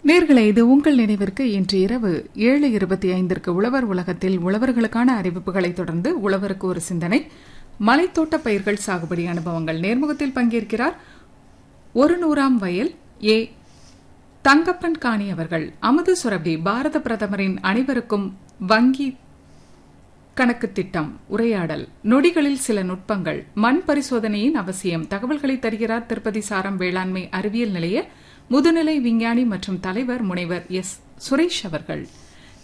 நேர்களே இது உங்கள் நினைவிற்கு இன்று இரவு ஏழு இருபத்தி ஐந்திற்கு உழவர் உலகத்தில் உழவர்களுக்கான அறிவிப்புகளை தொடர்ந்து உழவருக்கு ஒரு சிந்தனை மலைத்தோட்ட பயிர்கள் சாகுபடி அனுபவங்கள் நேர்முகத்தில் பங்கேற்கிறார் ஒரு நூறாம் வயல் ஏ தங்கப்பன் காணி அவர்கள் அமுது சுரபி பாரத பிரதமரின் அனைவருக்கும் வங்கி கணக்கு திட்டம் உரையாடல் நொடிகளில் சில நுட்பங்கள் மண் பரிசோதனையின் அவசியம் தகவல்களை தருகிறார் திருப்பதி சாரம் வேளாண்மை அறிவியல் நிலைய முதுநிலை விஞ்ஞானி மற்றும் தலைவர் முனைவர் எஸ் சுரேஷ் அவர்கள்